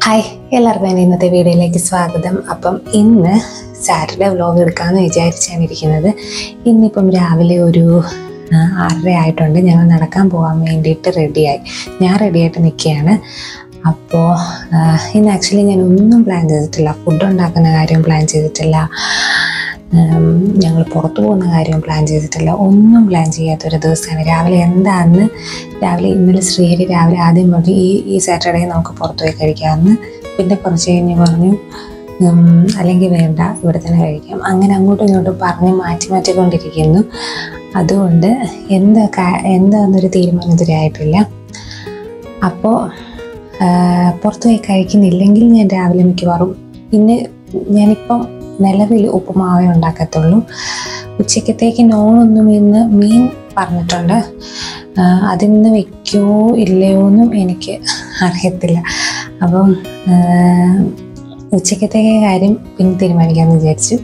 Hi എല്ലാവർക്കും എൻ്റെ ഇന്നത്തെ വീഡിയോയിലേക്ക് സ്വാഗതം അപ്പം ഇന്ന് സാറ്റർഡേ വ്ലോഗ് എടുക്കാമെന്ന് വിചാരിച്ചാണ് ഇരിക്കുന്നത് ഇന്നിപ്പം രാവിലെ ഒരു ആ, ആറര ആയിട്ടുണ്ട് ഞങ്ങൾ നടക്കാൻ പോകാൻ വേണ്ടിയിട്ട് റെഡിയായി ഞാൻ റെഡിയായിട്ട് നിൽക്കുകയാണ് അപ്പോൾ ഇന്ന് ആക്ച്വലി ഞാൻ ഒന്നും പ്ലാൻ ചെയ്തിട്ടില്ല ഫുഡ് ഉണ്ടാക്കുന്ന കാര്യം പ്ലാൻ ചെയ്തിട്ടില്ല ഞങ്ങൾ പുറത്തു പോകുന്ന കാര്യം പ്ലാൻ ചെയ്തിട്ടില്ല ഒന്നും പ്ലാൻ ചെയ്യാത്തൊരു ദിവസമാണ് രാവിലെ എന്താന്ന് രാവിലെ ഇന്നലെ ശ്രീഹരി രാവിലെ ആദ്യം പറഞ്ഞു ഈ ഈ സാറ്റർഡേ നമുക്ക് പുറത്തു പോയി കഴിക്കാമെന്ന് പിന്നെ കുറച്ച് കഴിഞ്ഞ് പറഞ്ഞു ഉം, അല്ലെങ്കിൽ വേണ്ട ഇവിടെ തന്നെ കഴിക്കാം അങ്ങനെ അങ്ങോട്ടും ഇങ്ങോട്ടും പറഞ്ഞ് മാറ്റി മാറ്റിക്കൊണ്ടിരിക്കുന്നു അതുകൊണ്ട് എന്താ കാ- എന്താന്നൊരു തീരുമാനം ഇതുവരെ ആയിട്ടില്ല അപ്പോൾ പുറത്തു പോയി കഴിക്കുന്നില്ലെങ്കിൽ ഞാൻ രാവിലെ മിക്കവാറും ഇന്ന് ഞാനിപ്പം നിലവിൽ ഉപ്പുമാവേ ഉണ്ടാക്കത്തുള്ളൂ ഉച്ചക്കത്തേക്ക് നോണൊന്നും ഇന്ന് മീൻ പറഞ്ഞിട്ടുണ്ട് ആ, അതിന്ന് വെക്കുമോ ഇല്ലയോ എന്നും എനിക്ക് അറിയത്തില്ല അപ്പം ആ, ഉച്ചക്കത്തേക്ക് കാര്യം പിന്നെ തീരുമാനിക്കാമെന്ന് വിചാരിച്ചു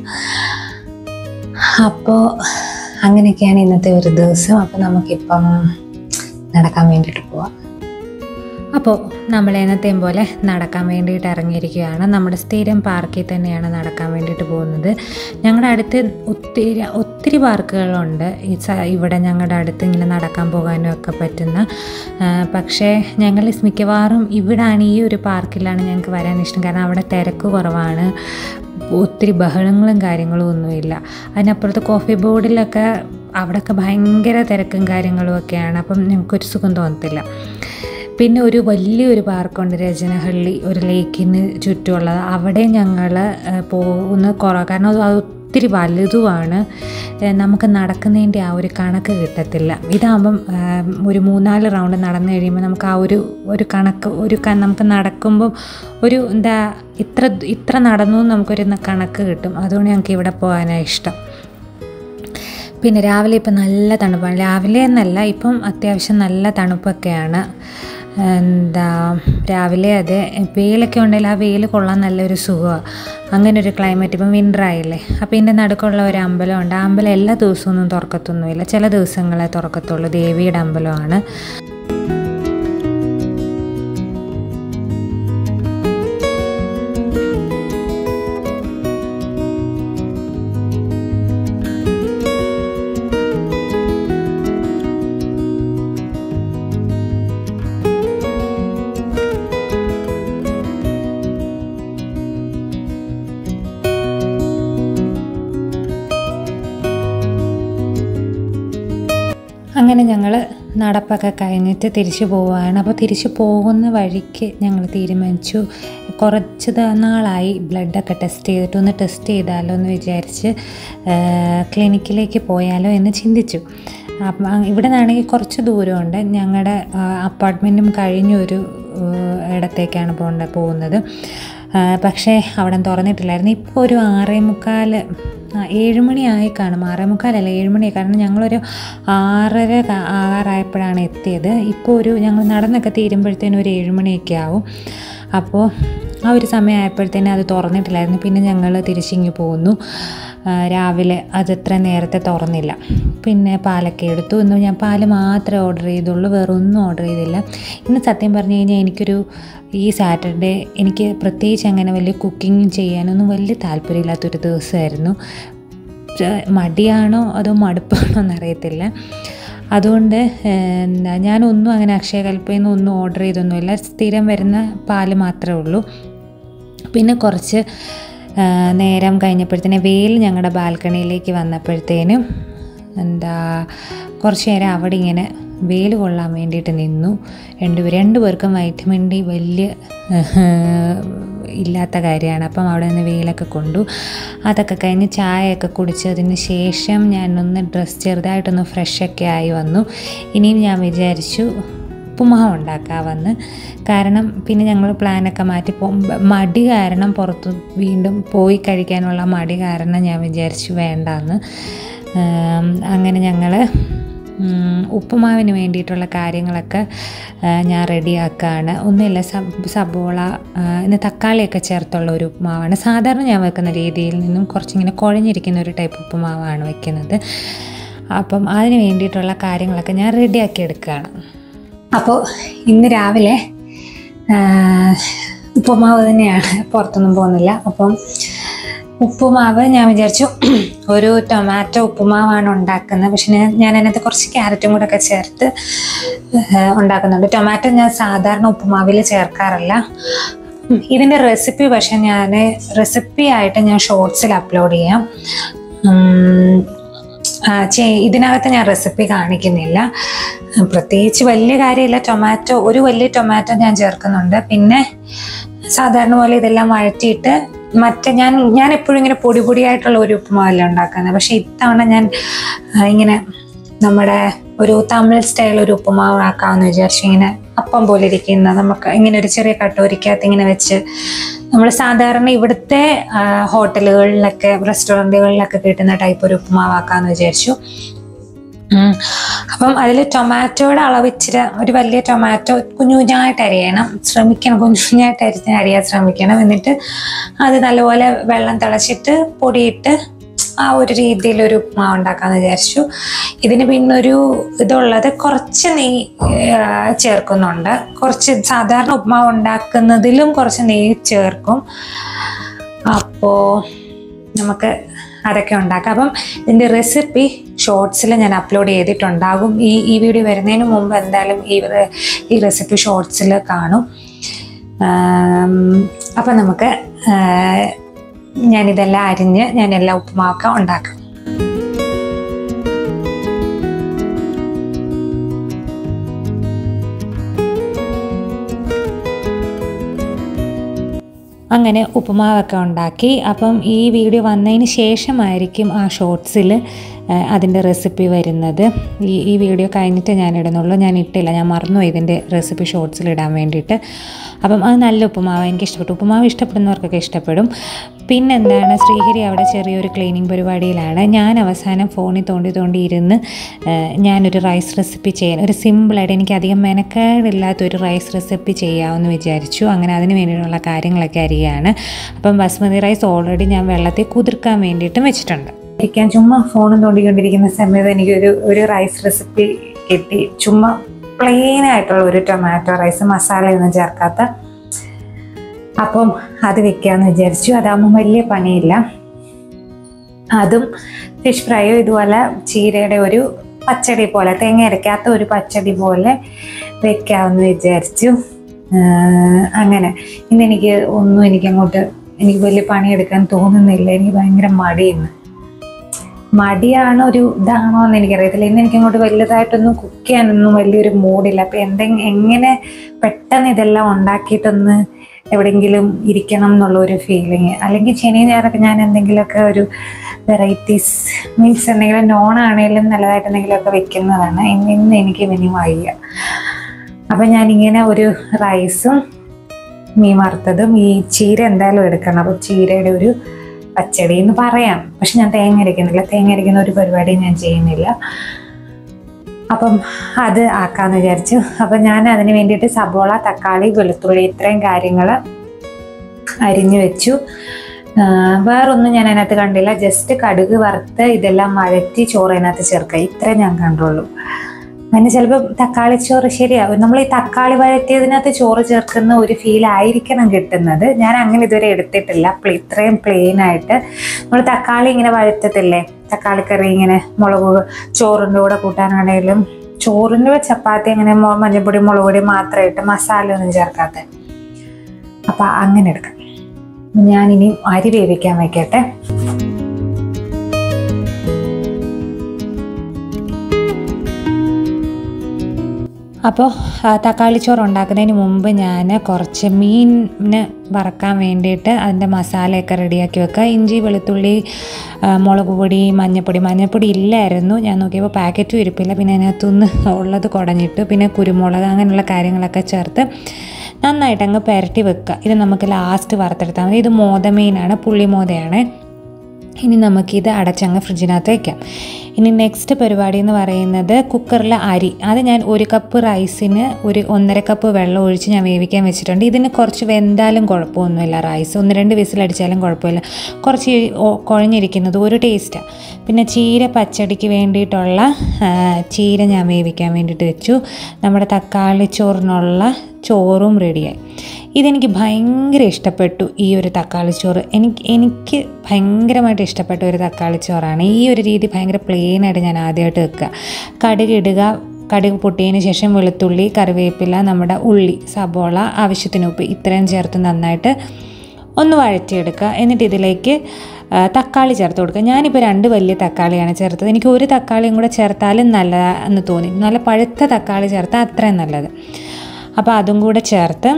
അപ്പോൾ അങ്ങനെയൊക്കെയാണ് ഇന്നത്തെ ഒരു ദിവസം അപ്പോൾ നമുക്കിപ്പം നടക്കാൻ വേണ്ടിയിട്ട് പോവാം അപ്പോൾ നമ്മൾ എന്നത്തെയും പോലെ നടക്കാൻ വേണ്ടിയിട്ട് ഇറങ്ങിയിരിക്കുകയാണ് നമ്മുടെ സ്ഥിരം പാർക്കിൽ തന്നെയാണ് നടക്കാൻ വേണ്ടിയിട്ട് പോകുന്നത് ഞങ്ങളുടെ അടുത്ത് ഒത്തിരി ഒത്തിരി പാർക്കുകളുണ്ട് ഈ സ- ഇവിടെ ഞങ്ങളുടെ അടുത്ത് ഇങ്ങനെ നടക്കാൻ പോകാനും ഒക്കെ പറ്റുന്ന ആ, പക്ഷേ ഞങ്ങൾ മിക്കവാറും ഇവിടാണ് ഈ ഒരു പാർക്കിലാണ് ഞങ്ങൾക്ക് വരാൻ ഇഷ്ടം കാരണം അവിടെ തിരക്ക് കുറവാണ് ഒത്തിരി ബഹളങ്ങളും കാര്യങ്ങളും ഒന്നുമില്ല അതിനപ്പുറത്ത് കോഫി ബോർഡിലൊക്കെ അവിടെയൊക്കെ ഭയങ്കര തിരക്കും കാര്യങ്ങളും ഒക്കെയാണ് അപ്പം ഞങ്ങൾക്കൊരു സുഖം തോന്നത്തില്ല പിന്നെ ഒരു വലിയൊരു പാർക്കുണ്ട് രചനഹള്ളി ഒരു ലേക്കിന് ചുറ്റുമുള്ളത് അവിടെ ഞങ്ങൾ പോകുന്ന കുറവ് കാരണം അത് ഒത്തിരി വലുതുമാണ് ഏഹ് നമുക്ക് നടക്കുന്നതിൻ്റെ ആ ഒരു കണക്ക് കിട്ടത്തില്ല ഇതാകുമ്പം ഏഹ് ഒരു മൂന്നാല് റൗണ്ട് നടന്നു കഴിയുമ്പോൾ നമുക്ക് ആ ഒരു ഒരു കണക്ക് ഒരു ക- നമുക്ക് നടക്കുമ്പോൾ ഒരു എന്താ ഇത്ര ഇത്ര നടന്നു എന്ന് നമുക്കൊരു കണക്ക് കിട്ടും അതുകൊണ്ട് ഞങ്ങൾക്ക് ഇവിടെ പോകാനാണ് ഇഷ്ടം പിന്നെ രാവിലെ ഇപ്പം നല്ല തണുപ്പാണ് രാവിലെ എന്നല്ല ഇപ്പം അത്യാവശ്യം നല്ല തണുപ്പൊക്കെയാണ് എന്താ രാവിലെ അതെ വെയിലൊക്കെ ഉണ്ടെങ്കിൽ ആ വെയിൽ കൊള്ളാൻ നല്ലൊരു സുഖമാണ് അങ്ങനെ ഒരു ക്ലൈമറ്റ് ഇപ്പം വിൻ്റർ ആയില്ലേ അപ്പോൾ ഇതിൻ്റെ നടുക്കുള്ള ഒരു അമ്പലമുണ്ട് ആ അമ്പലം എല്ലാ ദിവസമൊന്നും തുറക്കത്തൊന്നുമില്ല ചില ദിവസങ്ങളെ തുറക്കത്തുള്ളൂ ദേവിയുടെ അമ്പലമാണ് അങ്ങനെ ഞങ്ങൾ നടപ്പൊക്കെ കഴിഞ്ഞിട്ട് തിരിച്ചു പോവുകയാണ് അപ്പോൾ തിരിച്ചു പോകുന്ന വഴിക്ക് ഞങ്ങൾ തീരുമാനിച്ചു കുറച്ച് ദ- നാളായി ബ്ലഡൊക്കെ ടെസ്റ്റ് ചെയ്തിട്ട് ഒന്ന് ടെസ്റ്റ് ചെയ്താലോ എന്ന് വിചാരിച്ച് ആ, ക്ലിനിക്കിലേക്ക് പോയാലോ എന്ന് ചിന്തിച്ചു അപ്പം അ- ഇവിടെ നിന്നാണെങ്കിൽ കുറച്ച് ദൂരമുണ്ട് ഞങ്ങളുടെ അപ്പാർട്ട്മെൻറ്റും കഴിഞ്ഞൊരു ആ, ഇടത്തേക്കാണ് പോകേണ്ട പോകുന്നത് ആ, പക്ഷേ അവിടെ തുറന്നിട്ടില്ലായിരുന്നു ഇപ്പോൾ ഒരു ആറേ മുക്കാൽ ആ ഏഴുമണി ആയി കാണും ആറേ മുക്കാലല്ല ഏഴുമണി കാരണം ഞങ്ങളൊരു ആറര ക- ആകാറായപ്പോഴാണ് എത്തിയത് ഇപ്പോൾ ഒരു ഞങ്ങൾ നടന്നൊക്കെ തീരുമ്പോഴത്തേനും ഒരു ഏഴുമണിയൊക്കെ ആവും അപ്പോൾ ആ ഒരു സമയമായപ്പോഴത്തേനും അത് തുറന്നിട്ടില്ലായിരുന്നു പിന്നെ ഞങ്ങൾ തിരിച്ചിങ്ങ് പോന്നു ആ, രാവിലെ അത് ഇത്ര നേരത്തെ തുറന്നില്ല പിന്നെ പാലൊക്കെ എടുത്തു ഇന്ന് ഞാൻ പാല് മാത്രമേ ഓർഡർ ചെയ്തുള്ളൂ വേറെ ഒന്നും ഓർഡർ ചെയ്തില്ല ഇന്ന് സത്യം പറഞ്ഞു കഴിഞ്ഞാൽ എനിക്കൊരു ഈ സാറ്റർഡേ എനിക്ക് പ്രത്യേകിച്ച് അങ്ങനെ വലിയ കുക്കിംഗ് ചെയ്യാനൊന്നും വലിയ താല്പര്യമില്ലാത്തൊരു ദിവസമായിരുന്നു ച- മടിയാണോ അതോ മടുപ്പാണോ എന്നറിയത്തില്ല അതുകൊണ്ട് ഏഹ്, എന്താ ഞാനൊന്നും അങ്ങനെ അക്ഷയകൽപ്പയിൽ നിന്ന് ഒന്നും ഓർഡർ ചെയ്തൊന്നുമില്ല സ്ഥിരം വരുന്ന പാല് മാത്രമേ ഉള്ളൂ പിന്നെ കുറച്ച് ആ, നേരം കഴിഞ്ഞപ്പോഴത്തേനും വെയിൽ ഞങ്ങളുടെ ബാൽക്കണിയിലേക്ക് വന്നപ്പോഴത്തേനും എന്താ കുറച്ച് നേരം അവിടെ ഇങ്ങനെ വെയിൽ കൊള്ളാൻ വേണ്ടിയിട്ട് നിന്നു രണ്ടുപേർ രണ്ടുപേർക്കും വൈറ്റമിൻ ഡി വലിയ ഇല്ലാത്ത കാര്യമാണ് അപ്പം അവിടെ നിന്ന് വെയിലൊക്കെ കൊണ്ടു അതൊക്കെ കഴിഞ്ഞ് ചായയൊക്കെ കുടിച്ചതിന് ശേഷം ഞാനൊന്ന് ഡ്രസ്സ് ചെറുതായിട്ടൊന്ന് ഫ്രഷൊക്കെ ആയി വന്നു ഇനിയും ഞാൻ വിചാരിച്ചു ഉപ്പുമാവ് ഉണ്ടാക്കാമെന്ന് കാരണം പിന്നെ ഞങ്ങൾ പ്ലാനൊക്കെ മാറ്റി പോ മടി കാരണം പുറത്ത് വീണ്ടും പോയി കഴിക്കാനുള്ള മടി കാരണം ഞാൻ വിചാരിച്ചു വേണ്ടാന്ന് ആം, അങ്ങനെ ഞങ്ങൾ ഉപ്പുമാവിന് വേണ്ടിയിട്ടുള്ള കാര്യങ്ങളൊക്കെ ആ, ഞാൻ റെഡിയാക്കുകയാണ് ഒന്നുമില്ല സബ് സബോള ആ, ഇന്ന് തക്കാളിയൊക്കെ ചേർത്തുള്ള ഒരു ഉപ്പുമാവാണ് സാധാരണ ഞാൻ വെക്കുന്ന രീതിയിൽ നിന്നും കുറച്ചിങ്ങനെ കുഴഞ്ഞിരിക്കുന്ന ഒരു ടൈപ്പ് ഉപ്പുമാവാണ് വെക്കുന്നത് അപ്പം അതിന് വേണ്ടിയിട്ടുള്ള കാര്യങ്ങളൊക്കെ ഞാൻ റെഡിയാക്കി എടുക്കുകയാണ് അപ്പോൾ ഇന്ന് രാവിലെ ആ, ഉപ്പുമാവ് തന്നെയാണ് പുറത്തൊന്നും പോകുന്നില്ല അപ്പം ഉപ്പുമാവ് ഞാൻ വിചാരിച്ചു ഒരു ടൊമാറ്റോ ഉപ്പുമാവാണ് ഉണ്ടാക്കുന്നത് പക്ഷെ ഞാൻ ഞാൻ അതിനകത്ത് കുറച്ച് ക്യാരറ്റും കൂടെ ഒക്കെ ചേർത്ത് ഏഹ്, ഉണ്ടാക്കുന്നുണ്ട് ടൊമാറ്റോ ഞാൻ സാധാരണ ഉപ്പുമാവിൽ ചേർക്കാറില്ല ഉം, ഇതിൻ്റെ റെസിപ്പി പക്ഷെ ഞാൻ റെസിപ്പി ആയിട്ട് ഞാൻ ഷോർട്സിൽ അപ്ലോഡ് ചെയ്യാം ഉം, ആ, ചെ- ഇതിനകത്ത് ഞാൻ റെസിപ്പി കാണിക്കുന്നില്ല ഉം, പ്രത്യേകിച്ച് വലിയ കാര്യമില്ല ടൊമാറ്റോ ഒരു വലിയ ടൊമാറ്റോ ഞാൻ ചേർക്കുന്നുണ്ട് പിന്നെ സാധാരണ പോലെ ഇതെല്ലാം വഴറ്റിയിട്ട് മറ്റേ ഞാൻ ഞാൻ എപ്പോഴും ഇങ്ങനെ പൊടി പൊടിയായിട്ടുള്ള ഒരു ഉപ്പുമാവല്ല ഉണ്ടാക്കുന്നത് പക്ഷെ ഇത്തവണ ഞാൻ ആ, ഇങ്ങനെ നമ്മുടെ ഒരു തമിഴ് സ്റ്റൈൽ ഒരു ഉപ്പുമാവ് ആക്കാമെന്ന് വിചാരിച്ചു ഇങ്ങനെ അപ്പം പോലെ ഇരിക്കുന്ന നമുക്ക് ഇങ്ങനെ ഒരു ചെറിയ കട്ടോരിക്കകത്ത് ഇങ്ങനെ വെച്ച് നമ്മൾ സാധാരണ ഇവിടുത്തെ ആ, ഹോട്ടലുകളിലൊക്കെ റെസ്റ്റോറൻറ്റുകളിലൊക്കെ കിട്ടുന്ന ടൈപ്പ് ഒരു ഉപ്പുമാവാക്കാമെന്ന് വിചാരിച്ചു ഉം. അപ്പം അതിൽ ടൊമാറ്റോയുടെ അളവ് ഇച്ചിരി ഒരു വലിയ ടൊമാറ്റോ കുഞ്ഞു കുഞ്ഞായിട്ട് അരിയണം ശ്രമിക്കണം കുഞ്ഞു കുഞ്ഞായിട്ട് അരിഞ്ഞ് അരിയാൻ ശ്രമിക്കണം എന്നിട്ട് അത് നല്ലപോലെ വെള്ളം തിളച്ചിട്ട് പൊടിയിട്ട് ആ ഒരു രീതിയിൽ ഒരു ഉപ്മാവ് ഉണ്ടാക്കാമെന്ന് വിചാരിച്ചു ഇതിന് പിന്നെ ഒരു ഇതുള്ളത് കുറച്ച് നെയ്യ് ആ, ചേർക്കുന്നുണ്ട് കുറച്ച് സാധാരണ ഉപ്മാവ് ഉണ്ടാക്കുന്നതിലും കുറച്ച് നെയ്യ് ചേർക്കും അപ്പോൾ നമുക്ക് അതൊക്കെ ഉണ്ടാക്കാം അപ്പം ഇതിൻ്റെ റെസിപ്പി ഷോർട്സിൽ ഞാൻ അപ്ലോഡ് ചെയ്തിട്ടുണ്ടാകും ഈ ഈ വീഡിയോ വരുന്നതിന് മുമ്പ് എന്തായാലും ഈ റെ- ഈ റെസിപ്പി ഷോർട്സിൽ കാണും ആം, അപ്പം നമുക്ക് ആ, ഞാനിതെല്ലാം അരിഞ്ഞ് ഞാൻ എല്ലാ ഉപ്പുമാവൊക്കെ ഉണ്ടാക്കാം അങ്ങനെ ഉപ്പുമാവൊക്കെ ഉണ്ടാക്കി അപ്പം ഈ വീഡിയോ വന്നതിന് ശേഷമായിരിക്കും ആ ഷോർട്സിൽ അതിൻ്റെ റെസിപ്പി വരുന്നത് ഈ ഈ വീഡിയോ കഴിഞ്ഞിട്ട് ഞാൻ ഇടുന്നുള്ളൂ ഞാൻ ഇട്ടില്ല ഞാൻ മറന്നു ഇതിൻ്റെ റെസിപ്പി ഷോർട്സിൽ ഇടാൻ വേണ്ടിയിട്ട് അപ്പം അത് നല്ല ഉപ്പുമാവ് എനിക്ക് ഇഷ്ടപ്പെട്ടു ഉപ്പുമാവ് ഇഷ്ടപ്പെടുന്നവർക്കൊക്കെ ഇഷ്ടപ്പെടും പിന്നെന്താണ് ശ്രീഹരി അവിടെ ചെറിയൊരു ക്ലീനിങ് പരിപാടിയിലാണ് ഞാൻ അവസാനം ഫോണിൽ തോണ്ടി തോണ്ടി ഇരുന്ന് ആ, ഞാനൊരു റൈസ് റെസിപ്പി ചെയ്യാൻ ഒരു സിമ്പിളായിട്ട് എനിക്ക് അധികം മെനക്കേടില്ലാത്ത ഒരു റൈസ് റെസിപ്പി ചെയ്യാമെന്ന് വിചാരിച്ചു അങ്ങനെ അതിന് വേണ്ടിയിട്ടുള്ള കാര്യങ്ങളൊക്കെ അറിയാണ് അപ്പം ബസ്മതി റൈസ് ഓൾറെഡി ഞാൻ വെള്ളത്തിൽ കുതിർക്കാൻ വേണ്ടിയിട്ടും വെച്ചിട്ടുണ്ട് ഇരിക്കാൻ ചുമ്മാ ഫോണും തോണ്ടിക്കൊണ്ടിരിക്കുന്ന സമയത്ത് എനിക്കൊരു ഒരു റൈസ് റെസിപ്പി കിട്ടി ചുമ്മാ പ്ലെയിൻ ആയിട്ടുള്ള ഒരു ടൊമാറ്റോ റൈസ് മസാലയൊന്നും ചേർക്കാത്ത അപ്പം അത് വെക്കാമെന്ന് വിചാരിച്ചു അതാകുമ്പോൾ വലിയ പണിയില്ല അതും ഫിഷ് ഫ്രൈയും ഇതുപോലെ ചീരയുടെ ഒരു പച്ചടി പോലെ തേങ്ങ അരയ്ക്കാത്ത ഒരു പച്ചടി പോലെ വെക്കാമെന്ന് വിചാരിച്ചു ആഹ് അങ്ങനെ ഇന്ന് എനിക്ക് ഒന്നും എനിക്ക് അങ്ങോട്ട് എനിക്ക് വലിയ പണിയെടുക്കാൻ തോന്നുന്നില്ല എനിക്ക് ഭയങ്കര മടിയുന്നു മടിയാണോ ഒരു ഇതാണോ എന്ന് എനിക്കറിയത്തില്ല ഇന്ന് എനിക്ക് അങ്ങോട്ട് വലുതായിട്ടൊന്നും കുക്ക് ചെയ്യാനൊന്നും വലിയൊരു മൂഡില്ല അപ്പം എന്തെങ്കിലും എങ്ങനെ പെട്ടെന്ന് ഇതെല്ലാം ഉണ്ടാക്കിയിട്ടൊന്ന് എവിടെയെങ്കിലും ഇരിക്കണം എന്നുള്ള ഒരു ഫീലിങ് അല്ലെങ്കിൽ ശനി ഞായറൊക്കെ ഞാൻ എന്തെങ്കിലുമൊക്കെ ഒരു വെറൈറ്റീസ് മീൻസ് എന്തെങ്കിലും നോൺ ആണെങ്കിലും നല്ലതായിട്ട് എന്തെങ്കിലുമൊക്കെ വെക്കുന്നതാണ് ഇന്ന് ഇന്ന് എനിക്ക് ഇനി വയ്യ അപ്പം ഞാനിങ്ങനെ ഒരു റൈസും മീൻ വറുത്തതും ഈ ചീര എന്തായാലും എടുക്കണം അപ്പോൾ ചീരയുടെ ഒരു പച്ചടി എന്ന് പറയാം പക്ഷെ ഞാൻ തേങ്ങ അരയ്ക്കുന്നില്ല തേങ്ങ അരയ്ക്കുന്ന ഒരു പരിപാടി ഞാൻ ചെയ്യുന്നില്ല അപ്പം അത് ആക്കാന്ന് വിചാരിച്ചു അപ്പം ഞാൻ അതിന് വേണ്ടിയിട്ട് സബോള തക്കാളി വെളുത്തുള്ളി ഇത്രയും കാര്യങ്ങൾ അരിഞ്ഞു വെച്ചു ആ, വേറൊന്നും ഞാൻ അതിനകത്ത് കണ്ടില്ല ജസ്റ്റ് കടുക് വറുത്ത് ഇതെല്ലാം വഴറ്റി ചോറ് അതിനകത്ത് ചേർക്കുക ഇത്രേ ഞാൻ കണ്ടുള്ളൂ അതിന് ചിലപ്പോൾ തക്കാളി ചോറ് ശരിയാവും നമ്മൾ ഈ തക്കാളി വഴറ്റിയതിനകത്ത് ചോറ് ചേർക്കുന്ന ഒരു ഫീൽ ആയിരിക്കണം കിട്ടുന്നത് ഞാൻ അങ്ങനെ ഇതുവരെ എടുത്തിട്ടില്ല പ്ല- ഇത്രയും പ്ലെയിൻ ആയിട്ട് നമ്മൾ തക്കാളി ഇങ്ങനെ വഴറ്റത്തില്ലേ തക്കാളി കറി ഇങ്ങനെ മുളക് ചോറിൻ്റെ കൂടെ കൂട്ടാനാണെങ്കിലും ചോറിൻ്റെ ചപ്പാത്തി അങ്ങനെ മൊ- മഞ്ഞൾപ്പൊടി മുളക് പൊടി മാത്രം ഇട്ട് മസാല ഒന്നും ചേർക്കാത്ത അപ്പം അങ്ങനെ എടുക്കാം ഞാനിനി അരി വേവിക്കാൻ വയ്ക്കട്ടെ അപ്പോൾ തക്കാളി ചോറ് ഉണ്ടാക്കുന്നതിന് മുമ്പ് ഞാൻ കുറച്ച് മീനിന് വറക്കാൻ വേണ്ടിയിട്ട് അതിൻ്റെ മസാലയൊക്കെ റെഡിയാക്കി വെക്കുക ഇഞ്ചി വെളുത്തുള്ളി ആ, മുളക് പൊടി മഞ്ഞൾപ്പൊടി മഞ്ഞൾപ്പൊടി ഇല്ലായിരുന്നു ഞാൻ നോക്കിയപ്പോൾ പാക്കറ്റും ഇരിപ്പില്ല പിന്നെ അതിനകത്തുനിന്ന് ഉള്ളത് കുടഞ്ഞിട്ട് പിന്നെ കുരുമുളക് അങ്ങനെയുള്ള കാര്യങ്ങളൊക്കെ ചേർത്ത് നന്നായിട്ട് അങ്ങ് പുരട്ടി വെക്കുക ഇത് നമുക്ക് ലാസ്റ്റ് വറുത്തെടുത്താൽ മതി ഇത് മോതമീനാണ് പുള്ളി മോതയാണ് ഇനി നമുക്കിത് അടച്ചങ്ങ് ഫ്രിഡ്ജിനകത്ത് വയ്ക്കാം ഇനി നെക്സ്റ്റ് പരിപാടി എന്ന് പറയുന്നത് കുക്കറിലെ അരി അത് ഞാൻ ഒരു കപ്പ് റൈസിന് ഒരു ഒന്നര കപ്പ് വെള്ളം ഒഴിച്ച് ഞാൻ വേവിക്കാൻ വെച്ചിട്ടുണ്ട് ഇതിന് കുറച്ച് വെന്താലും കുഴപ്പമൊന്നുമില്ല റൈസ് ഒന്ന് രണ്ട് വിസിലടിച്ചാലും കുഴപ്പമില്ല കുറച്ച് ഒ- കുഴഞ്ഞിരിക്കുന്നത് ഒരു ടേസ്റ്റാണ് പിന്നെ ചീര പച്ചടിക്ക് വേണ്ടിയിട്ടുള്ള ആ, ചീര ഞാൻ വേവിക്കാൻ വേണ്ടിയിട്ട് വെച്ചു നമ്മുടെ തക്കാളി ചോറിനുള്ള ചോറും റെഡിയായി ഇതെനിക്ക് ഭയങ്കര ഇഷ്ടപ്പെട്ടു ഈ ഒരു തക്കാളിച്ചോറ് എനിക്ക് എനിക്ക് ഭയങ്കരമായിട്ട് ഇഷ്ടപ്പെട്ട ഒരു തക്കാളിച്ചോറാണ് ഈ ഒരു രീതി ഭയങ്കര പ്ലെയിനായിട്ട് ഞാൻ ആദ്യമായിട്ട് വെക്കുക കടുക് ഇടുക കടുക് പൊട്ടിയതിന് ശേഷം വെളുത്തുള്ളി കറിവേപ്പില നമ്മുടെ ഉള്ളി സബോള ആവശ്യത്തിന് ഉപ്പ് ഇത്രയും ചേർത്ത് നന്നായിട്ട് ഒന്ന് വഴറ്റിയെടുക്കുക എന്നിട്ട് ഇതിലേക്ക് ആ, തക്കാളി ചേർത്ത് കൊടുക്കുക ഞാനിപ്പോൾ രണ്ട് വലിയ തക്കാളിയാണ് ചേർത്തത് എനിക്ക് ഒരു തക്കാളിയും കൂടെ ചേർത്താലും നല്ലതെന്ന് തോന്നി നല്ല പഴുത്ത തക്കാളി ചേർത്താൽ അത്രയും നല്ലത് അപ്പോൾ അതും കൂടെ ചേർത്ത്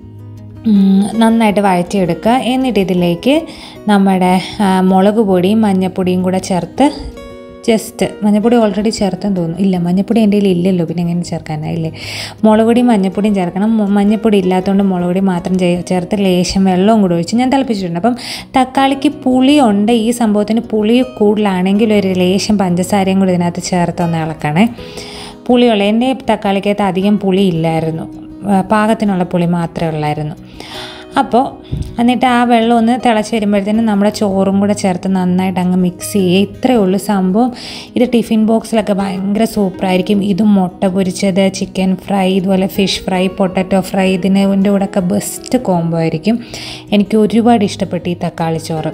ഉം, നന്നായിട്ട് വഴറ്റിയെടുക്കുക എന്നിട്ട് ഇതിലേക്ക് നമ്മുടെ ആ, മുളക് പൊടിയും മഞ്ഞൾപ്പൊടിയും കൂടെ ചേർത്ത് ജസ്റ്റ് മഞ്ഞൾപ്പൊടി ഓൾറെഡി ചേർത്തെന്ന് തോന്നുന്നു ഇല്ല മഞ്ഞൾപ്പൊടി എൻ്റെ കയ്യിൽ ഇല്ലല്ലോ പിന്നെ എങ്ങനെ ചേർക്കാനായില്ലേ മുളക് പൊടിയും മഞ്ഞൾപ്പൊടിയും ചേർക്കണം മു- മഞ്ഞൾപ്പൊടി ഇല്ലാത്തതുകൊണ്ട് മുളക് പൊടി മാത്രം ചേ- ചേർത്ത് ലേശം വെള്ളവും കൂടെ ഒഴിച്ച് ഞാൻ തിളപ്പിച്ചിട്ടുണ്ട് അപ്പം തക്കാളിക്ക് പുളിയുണ്ട് ഈ സംഭവത്തിന് പുളി കൂടുതലാണെങ്കിൽ ഒരു ലേശം പഞ്ചസാരയും കൂടി ഇതിനകത്ത് ചേർത്തൊന്ന് ഇളക്കണേ പുളിയുള്ള എൻ്റെ തക്കാളിക്കകത്ത് അധികം പുളി ഇല്ലായിരുന്നു ആ, പാകത്തിനുള്ള പുളി മാത്രമേ ഉള്ളായിരുന്നു അപ്പോൾ എന്നിട്ട് ആ വെള്ളം ഒന്ന് തിളച്ച് വരുമ്പോഴത്തേനും നമ്മുടെ ചോറും കൂടെ ചേർത്ത് നന്നായിട്ട് അങ്ങ് മിക്സ് ചെയ്യുക ഇത്രയേ ഉള്ളൂ സംഭവം ഇത് ടിഫിൻ ബോക്സിലൊക്കെ ഭയങ്കര സൂപ്പറായിരിക്കും ഇതും മുട്ട പൊരിച്ചത് ചിക്കൻ ഫ്രൈ ഇതുപോലെ ഫിഷ് ഫ്രൈ പൊട്ടറ്റോ ഫ്രൈ ഇതിൻ്റെ കൂടെയൊക്കെ ബെസ്റ്റ് കോംബോ ആയിരിക്കും എനിക്ക് ഒരുപാട് ഇഷ്ടപ്പെട്ടു ഈ തക്കാളി ചോറ്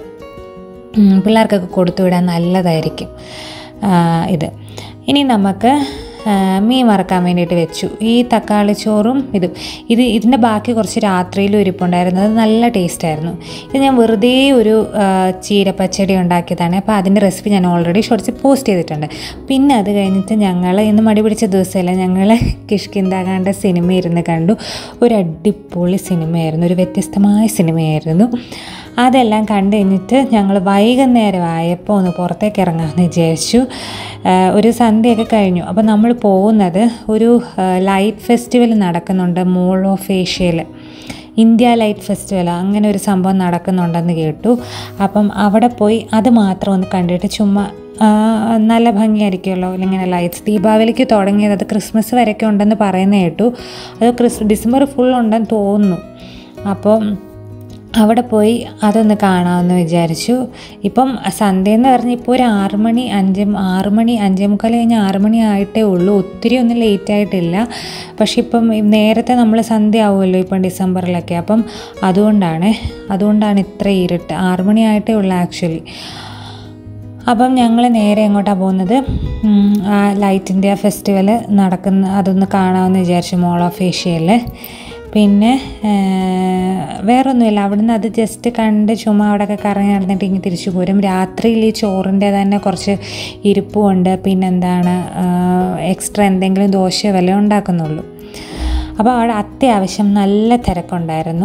ഉം, പിള്ളേർക്കൊക്കെ കൊടുത്തു വിടാൻ നല്ലതായിരിക്കും ആ, ഇത് ഇനി നമുക്ക് ആ, മീൻ വറക്കാൻ വേണ്ടിയിട്ട് വെച്ചു ഈ തക്കാളി ചോറും ഇതും ഇത് ഇതിൻ്റെ ബാക്കി കുറച്ച് രാത്രിയിലും ഇരിപ്പുണ്ടായിരുന്നു അത് നല്ല ടേസ്റ്റായിരുന്നു ഇത് ഞാൻ വെറുതെ ഒരു ആ, ചീരപ്പച്ചടി ഉണ്ടാക്കിയതാണ് അപ്പോൾ അതിൻ്റെ റെസിപ്പി ഞാൻ ഓൾറെഡി ഷോർട്സിൽ പോസ്റ്റ് ചെയ്തിട്ടുണ്ട് പിന്നെ അത് കഴിഞ്ഞിട്ട് ഞങ്ങൾ ഇന്ന് മടി പിടിച്ച ദിവസമല്ല ഞങ്ങൾ കിഷ്കിന്താകാണ്ട സിനിമ ഇരുന്ന് കണ്ടു ഒരു അടിപൊളി സിനിമയായിരുന്നു ഒരു വ്യത്യസ്തമായ സിനിമയായിരുന്നു അതെല്ലാം കണ്ടു കഴിഞ്ഞിട്ട് ഞങ്ങൾ വൈകുന്നേരം ആയപ്പോൾ ഒന്ന് പുറത്തേക്ക് ഇറങ്ങാമെന്ന് വിചാരിച്ചു ആ, ഒരു സന്ധ്യയൊക്കെ കഴിഞ്ഞു അപ്പോൾ നമ്മൾ പോകുന്നത് ഒരു ആ, ലൈറ്റ് ഫെസ്റ്റിവൽ നടക്കുന്നുണ്ട് മോൾ ഓഫ് ഏഷ്യയിൽ ഇന്ത്യ ലൈറ്റ് ഫെസ്റ്റിവൽ അങ്ങനെ ഒരു സംഭവം നടക്കുന്നുണ്ടെന്ന് കേട്ടു അപ്പം അവിടെ പോയി അത് മാത്രം ഒന്ന് കണ്ടിട്ട് ചുമ്മാ ആ, നല്ല ഭംഗിയായിരിക്കുമല്ലോ ഇങ്ങനെ ലൈറ്റ്സ് ദീപാവലിക്ക് തുടങ്ങിയത് അത് ക്രിസ്മസ് വരെയൊക്കെ ഉണ്ടെന്ന് പറയുന്നത് കേട്ടു അത് ക്രിസ് ഡിസംബർ ഫുൾ ഉണ്ടെന്ന് തോന്നുന്നു അപ്പോൾ അവിടെ പോയി അതൊന്ന് കാണാമെന്ന് വിചാരിച്ചു ഇപ്പം സൺഡേ എന്ന് പറഞ്ഞാൽ ഇപ്പോൾ ഒരു ആറ് മണി അഞ്ച് ആറ് മണി അഞ്ചേ മുക്കാൽ കഴിഞ്ഞ് ആറ് മണി ആയിട്ടേ ഉള്ളൂ ഒത്തിരി ഒന്നും ലേറ്റ് ആയിട്ടില്ല പക്ഷെ ഇപ്പം നേരത്തെ നമ്മൾ സന്ധ്യ ആവുമല്ലോ ഇപ്പം ഡിസംബറിലൊക്കെ അപ്പം അതുകൊണ്ടാണ് അതുകൊണ്ടാണ് ഇത്ര ഇരുട്ട് ആറ് മണി ആയിട്ടേ ഉള്ളൂ ആക്ച്വലി അപ്പം ഞങ്ങൾ നേരെ എങ്ങോട്ടാണ് പോകുന്നത് ഉം, ആ ലൈറ്റ് ഇന്ത്യ ഫെസ്റ്റിവൽ നടക്കുന്ന അതൊന്ന് കാണാമെന്ന് വിചാരിച്ചു മോൾ ഓഫ് ഏഷ്യയിൽ പിന്നെ ആ, വേറൊന്നുമില്ല അവിടുന്ന് അത് ജസ്റ്റ് കണ്ട് ചുമ്മാ അവിടെയൊക്കെ കറങ്ങി നടന്നിട്ട് ഇങ്ങനെ തിരിച്ചു പോരും രാത്രിയിൽ ഈ ചോറിൻ്റെ തന്നെ കുറച്ച് ഇരിപ്പുമുണ്ട് പിന്നെന്താണ് എക്സ്ട്രാ എന്തെങ്കിലും ദോശയോ വല്ലതും ഉണ്ടാക്കുന്നുള്ളൂ അപ്പോൾ അവിടെ അത്യാവശ്യം നല്ല തിരക്കുണ്ടായിരുന്നു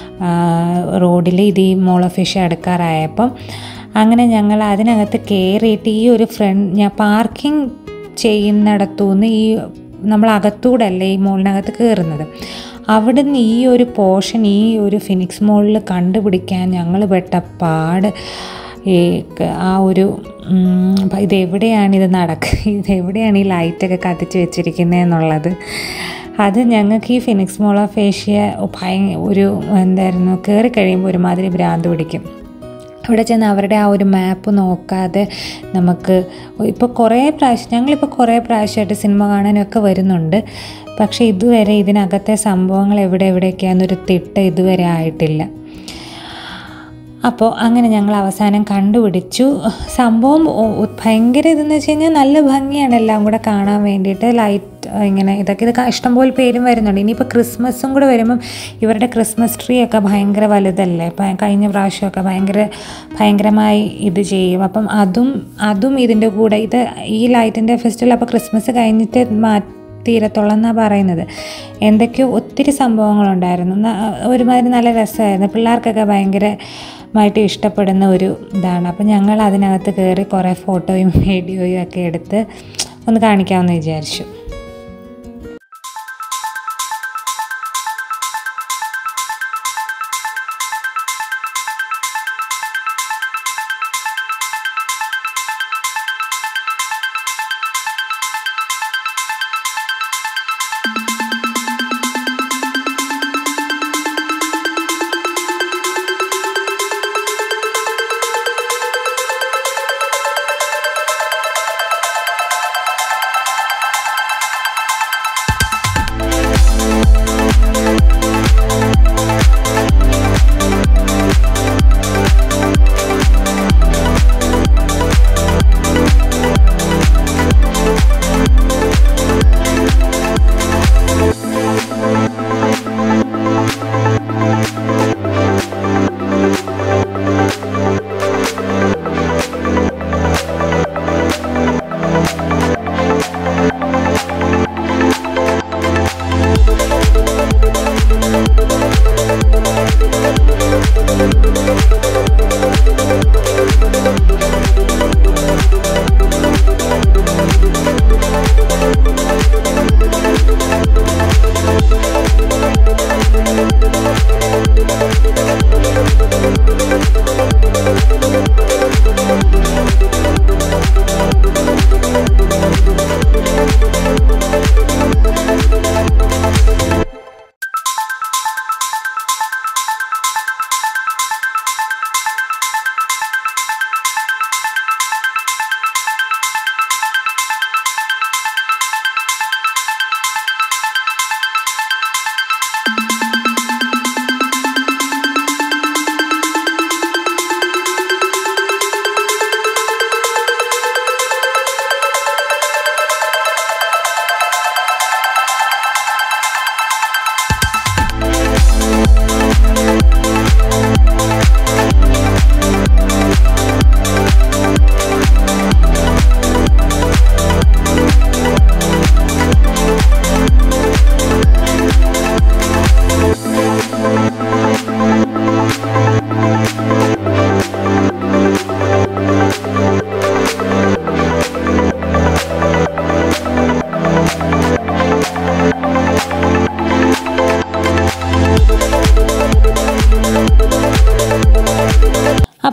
റോഡിൽ ഇത് ഈ മോൾ ഓഫ് ഏഷ്യ അടുക്കാറായപ്പം അങ്ങനെ ഞങ്ങൾ അതിനകത്ത് കയറിയിട്ട് ഈ ഒരു ഫ്രണ്ട് ഞാൻ പാർക്കിംഗ് ചെയ്യുന്നിടത്തുനിന്ന് ഈ നമ്മൾ അകത്തൂടല്ലേ ഈ മോളിനകത്ത് കയറുന്നത് അവിടുന്ന് ഈ ഒരു പോർഷൻ ഈ ഒരു ഫിനിക്സ് മോളിൽ കണ്ടുപിടിക്കാൻ ഞങ്ങൾ പെട്ട പാട് ഈ ക- ആ ഒരു ഉം, ഭ- ഇതെവിടെയാണ് ഇത് നടക്കുക ഇതെവിടെയാണ് ഈ ലൈറ്റൊക്കെ കത്തിച്ച് വെച്ചിരിക്കുന്നത് എന്നുള്ളത് അത് ഞങ്ങൾക്ക് ഈ ഫിനിക്സ് മോൾ ഓഫ് ഏഷ്യ ഭയ ഒരു എന്തായിരുന്നു കയറി കഴിയുമ്പോൾ ഒരുമാതിരി ഭ്രാന്ത് പിടിക്കും അവിടെ ചെന്ന് അവരുടെ ആ ഒരു മാപ്പ് നോക്കാതെ നമുക്ക് ഇപ്പോൾ കുറേ പ്രാവശ്യം ഞങ്ങളിപ്പോൾ കുറേ പ്രാവശ്യമായിട്ട് സിനിമ കാണാനൊക്കെ വരുന്നുണ്ട് പക്ഷേ ഇതുവരെ ഇതിനകത്തെ സംഭവങ്ങൾ എവിടെ എവിടെയൊക്കെയാണെന്നൊരു തിട്ട ഇതുവരെ ആയിട്ടില്ല അപ്പോൾ അങ്ങനെ ഞങ്ങൾ അവസാനം കണ്ടുപിടിച്ചു സംഭവം ഒ- ഒ- ഭയങ്കര ഇതെന്ന് വെച്ച് കഴിഞ്ഞാൽ നല്ല ഭംഗിയാണ് എല്ലാം കൂടെ കാണാൻ വേണ്ടിയിട്ട് ലൈറ്റ് ഇങ്ങനെ ഇതൊക്കെ ഇത് ക- ഇഷ്ടംപോലെ പേരും വരുന്നുണ്ട് ഇനിയിപ്പോൾ ക്രിസ്മസും കൂടെ വരുമ്പം ഇവരുടെ ക്രിസ്മസ് ട്രീ ഒക്കെ ഭയങ്കര വലുതല്ലേ ഇപ്പം കഴിഞ്ഞ പ്രാവശ്യമൊക്കെ ഭയങ്കര ഭയങ്കരമായി ഇത് ചെയ്യും അപ്പം അതും അതും ഇതിൻ്റെ കൂടെ ഇത് ഈ ലൈറ്റിൻ്റെ ഫെസ്റ്റിവൽ അപ്പോൾ ക്രിസ്മസ് കഴിഞ്ഞിട്ട് മാ തീരത്തുള്ളെന്നാണ് പറയുന്നത് എന്തൊക്കെയോ ഒത്തിരി സംഭവങ്ങളുണ്ടായിരുന്നു ന- ഒരുമാതിരി നല്ല രസമായിരുന്നു പിള്ളേർക്കൊക്കെ ഭയങ്കരമായിട്ട് ഇഷ്ടപ്പെടുന്ന ഒരു ഇതാണ് അപ്പം ഞങ്ങൾ അതിനകത്ത് കയറി കുറേ ഫോട്ടോയും വീഡിയോയും ഒക്കെ എടുത്ത് ഒന്ന് കാണിക്കാമെന്ന് വിചാരിച്ചു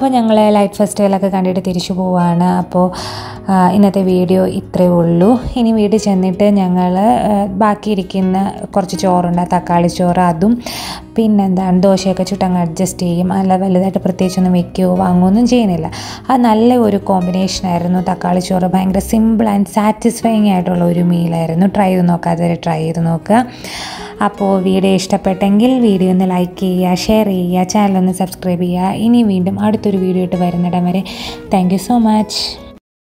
അപ്പോൾ ഞങ്ങൾ ലൈറ്റ് ഫെസ്റ്റിവലൊക്കെ കണ്ടിട്ട് തിരിച്ചു പോവാണ് അപ്പോൾ ആ, ഇന്നത്തെ വീഡിയോ ഇത്രയേ ഉള്ളൂ ഇനി വീട്ടിൽ ചെന്നിട്ട് ഞങ്ങൾ ബാക്കിയിരിക്കുന്ന കുറച്ച് ചോറുണ്ട് തക്കാളി ചോറ് അതും പിന്നെന്താണ് ദോശയൊക്കെ ചുട്ടങ്ങ് അഡ്ജസ്റ്റ് ചെയ്യും അല്ല വലുതായിട്ട് പ്രത്യേകിച്ചൊന്നും വെക്കുകയോ വാങ്ങുകയൊന്നും ചെയ്യുന്നില്ല അത് നല്ല ഒരു കോമ്പിനേഷൻ ആയിരുന്നു തക്കാളി ചോറ് ഭയങ്കര സിമ്പിൾ ആൻഡ് സാറ്റിസ്ഫൈങ് ആയിട്ടുള്ള ഒരു മീലായിരുന്നു ട്രൈ ചെയ്ത് നോക്കാത്തവരെ ട്രൈ ചെയ്ത് നോക്കുക അപ്പോൾ വീഡിയോ ഇഷ്ടപ്പെട്ടെങ്കിൽ വീഡിയോ ഒന്ന് ലൈക്ക് ചെയ്യുക ഷെയർ ചെയ്യുക ചാനൽ ഒന്ന് സബ്സ്ക്രൈബ് ചെയ്യുക ഇനി വീണ്ടും അടുത്തൊരു വീഡിയോ ഇട്ട് വരുന്നിടം വരെ താങ്ക് യു സോ മച്ച്